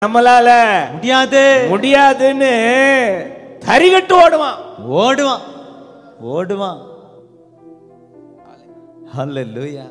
நம்மளால முடியாது முடியாதுன்னு தரிகட்டு ஓடுவான் ஓடுவான் ஓடுவான் ஹalleluya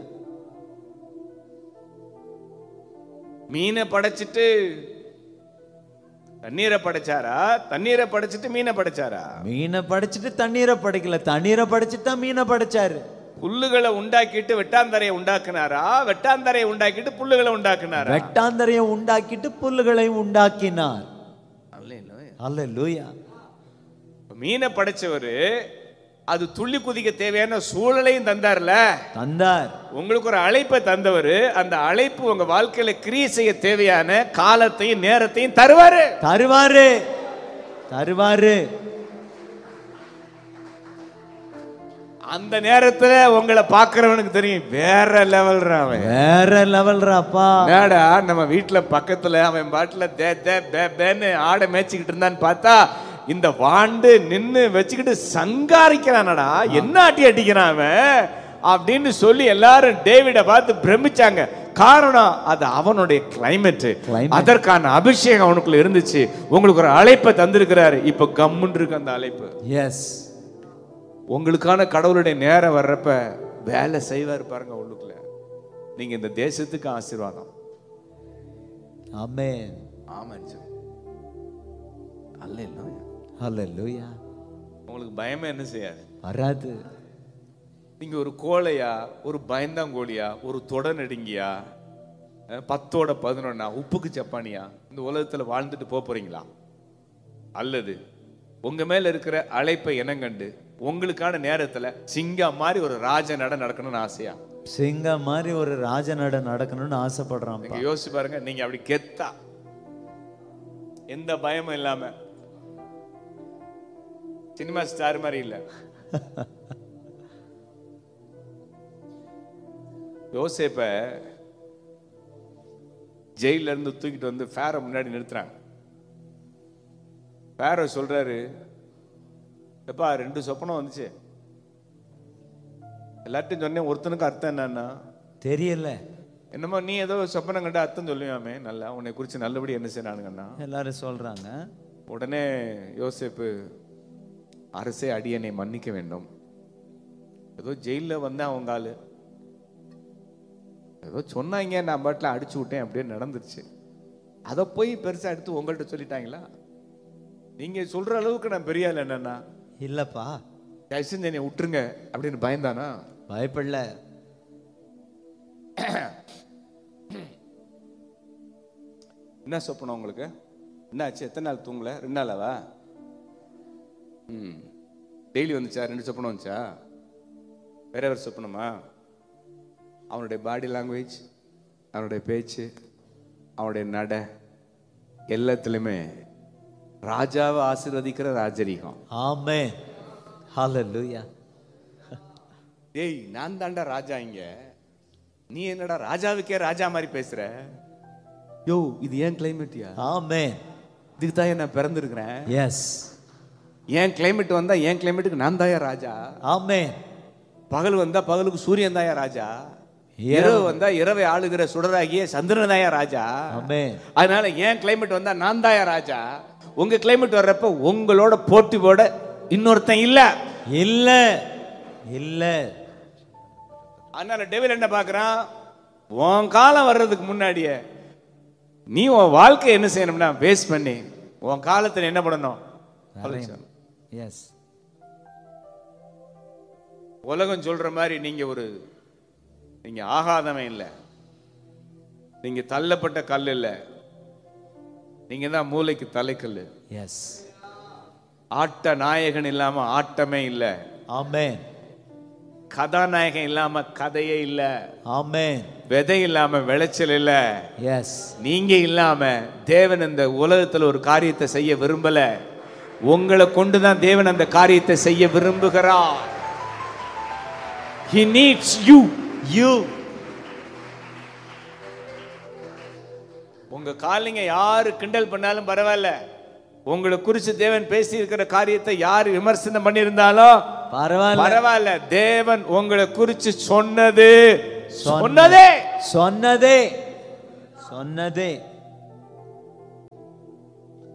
மீனை படைச்சிட்டு தண்ணீரை படைச்சாரா தண்ணீரை படைச்சிட்டு மீனை படைச்சாரா மீனை படைச்சிட்டு தண்ணீரை படைக்கல தண்ணீரை படைச்சிட்டு தான் மீனை படைச்சாரு புல்லுகளை உண்டாக்கிட்டு வெட்டாந்தரையை உண்டாக்குனாரா வெட்டாந்தரையை உண்டாக்கிட்டு புல்லுகளை உண்டாக்குனாரா வெட்டாந்தரையை உண்டாக்கிட்டு புல்லுகளை உண்டாக்கினார் அல்லேலூயா. ஹalleluya மீனை படைச்சவரு அது துள்ளி குதிக்க தேவையான சூழலையும் தந்தார்ல தந்தார் உங்களுக்கு ஒரு அழைப்பை தந்தவர் அந்த அழைப்பு உங்க வாழ்க்கையில கிரியை செய்ய தேவையான காலத்தையும் நேரத்தையும் தருவாரு தருவாரு தருவாரு அந்த நேரத்துல உங்களை பாக்குறவனுக்கு தெரியும் வேற லெவல் அவன் வேற லெவல்ராப்பா என்னடா நம்ம வீட்டுல பக்கத்துல அவன் பாட்டுல தே தே பே பேன்னு ஆடை மேய்ச்சிக்கிட்டு இருந்தான்னு பார்த்தா இந்த வாண்டு நின்னு வச்சுக்கிட்டு சங்காரிக்கிறானடா என்ன ஆட்டி அடிக்கிறான் அவன் அப்படின்னு சொல்லி எல்லாரும் டேவிட பார்த்து பிரமிச்சாங்க காரணம் அது அவனுடைய கிளைமேட் Climate. அதற்கான அபிஷேகம் அவனுக்குள்ள இருந்துச்சு உங்களுக்கு ஒரு அழைப்பை தந்திருக்கிறாரு இப்ப கம்முன்னு இருக்கு அந்த அழைப்பு எஸ் உங்களுக்கான கடவுளுடைய நேரம் வர்றப்ப வேலை செய்வார் பாருங்க உள்ளுக்குள்ள நீங்க இந்த தேசத்துக்கு ஆசீர்வாதம் ஆமென் ஆமாம் சார் அல்ல இல்லை ஹalleluya உங்களுக்கு பயமே என்ன செய்யாது வராது நீங்க ஒரு கோழையா ஒரு பயந்தாங்கோழியா ஒரு தொடநடுங்கியா அஹ், பத்தோட பதினொன்னா உப்புக்கு சப்பானியா இந்த உலகத்துல வாழ்ந்துட்டு போக போறீங்களா அல்லது உங்க மேல இருக்கிற அழைப்பை இனங்கண்டு உங்களுக்கான நேரத்துல சிங்கம் மாதிரி ஒரு ராஜ நட நடக்கணும்னு ஆசையா சிங்கம் மாதிரி ஒரு ராஜநட நடக்கணும்னு ஆசைப்படுறான்ப்பா நீங்க யோசிச்சு பாருங்க நீங்க அப்படி கெத்தா எந்த பயமும் இல்லாம சினிமா ஸ்டார் மாதிரி இல்ல யோசேப்ப ஜெயில இருந்து தூக்கிட்டு வந்து ஃபேரை முன்னாடி நிறுத்துறாங்க ஃபேரோ சொல்றாரு எப்பா ரெண்டு சொப்பனம் வந்துச்சு எல்லார்ட்டையும் சொன்னேன் ஒருத்தனுக்கு அர்த்தம் என்னன்னா தெரியல என்னமோ நீ ஏதோ சொப்பனம் கண்டு அர்த்தம் சொல்லுவாமே நல்லா உன்னை குறித்து நல்லபடி என்ன செய்யறானுங்கண்ணா எல்லாரும் சொல்றாங்க உடனே யோசேப்பு அரசே அடியனை மன்னிக்க வேண்டும் ஏதோ ஜெயில வந்தேன் அவங்க ஆளு ஏதோ சொன்னாங்க நான் பாட்டில் அடிச்சு விட்டேன் அப்படியே நடந்துருச்சு அதை போய் பெருசா எடுத்து உங்கள்கிட்ட சொல்லிட்டாங்களா நீங்க சொல்ற அளவுக்கு நான் பெரிய ஆள் என்னன்னா இல்லப்பா தயவு செஞ்சு என்னை விட்டுருங்க அப்படின்னு பயந்தானா பயப்படல என்ன சொப்பனம் உங்களுக்கு என்ன ஆச்சு எத்தனை நாள் தூங்கல ரெண்டு நாளாவா ம் டெய்லி வந்துச்சா ரெண்டு சொப்பனம் வந்துச்சா வேற வேற சொப்பனமா அவனுடைய பாடி லாங்குவேஜ் அவனுடைய பேச்சு அவனுடைய நட எல்லாத்துலேயுமே ராஜாவை ஆசீர்வதிக்கிற ராஜரீகம் ஆமென் ஹalleluya ஏய் நான் தாண்டா ராஜா இங்க நீ என்னடா ராஜாவுக்கே ராஜா மாதிரி பேசுற யோ இது ஏன் கிளைமேட்டியா ஆமென் இதுக்கு தான் நான் பிறந்திருக்கிறேன் எஸ் என் கிளைமேட் வந்தா என் கிளைமேட்டுக்கு நான் தாயா ராஜா ஆமென் பகல் வந்தா பகலுக்கு சூரியன் தாயா ராஜா இரவு வந்தா இரவை ஆளுகிற சுடராகிய சந்திரன் தாயா ராஜா ஆமென் அதனால என் கிளைமேட் வந்தா நான் தாயா ராஜா உங்க கிளைமேட் வர்றப்ப உங்களோட போட்டி போட இன்னொருத்தன் இல்ல இல்ல இல்ல அதனால டெவில் என்ன பார்க்கறான் உன் காலம் வர்றதுக்கு முன்னாடியே நீ உன் வாழ்க்கை என்ன செய்யணும்னா வேஸ்ட் பண்ணி உன் காலத்துல என்ன பண்ணணும் ஆலோசனை. எஸ் உலகம் சொல்ற மாதிரி நீங்க ஒரு நீங்க ஆகாதவன் இல்ல நீங்க தள்ளப்பட்ட கல் இல்ல நீங்க தான் மூளைக்கு தலைக்கல் எஸ் ஆட்ட நாயகன் இல்லாம ஆட்டமே இல்ல ஆமென் கதாநாயகன் இல்லாம கதையே இல்ல ஆமென் விதை இல்லாம விளைச்சல் இல்ல எஸ் நீங்க இல்லாம தேவன் இந்த உலகத்துல ஒரு காரியத்தை செய்ய விரும்பல உங்களை கொண்டுதான் தேவன் அந்த காரியத்தை செய்ய விரும்புகிறார் he needs you யூ உங்க காலிங்க யாரு கிண்டல் பண்ணாலும் பரவாயில்ல உங்களை குறிச்சு தேவன் பேசி இருக்கிற காரியத்தை யார் விமர்சனம் பண்ணியிருந்தாலும் பரவாயில்ல பரவாயில்ல தேவன் உங்களை குறிச்சு சொன்னது சொன்னதே சொன்னதே சொன்னதே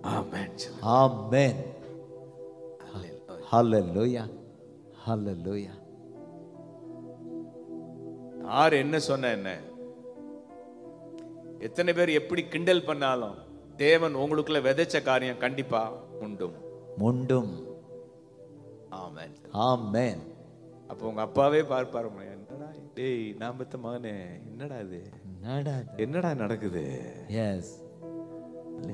ஆமென் ஆமென் ஹalleluya ஹalleluya யார் என்ன சொன்ன என்ன எத்தனை பேர் எப்படி கிண்டல் பண்ணாலும் தேவன் உங்களுக்குள்ள விதைச்ச காரியம் கண்டிப்பா உண்டும் முண்டும் ஆமென் ஆமென் அப்போ உங்க அப்பாவே பார்ப்பாரு என்னடா டேய் நான் பெத்த மகனே என்னடா இது நடா என்னடா நடக்குது எஸ்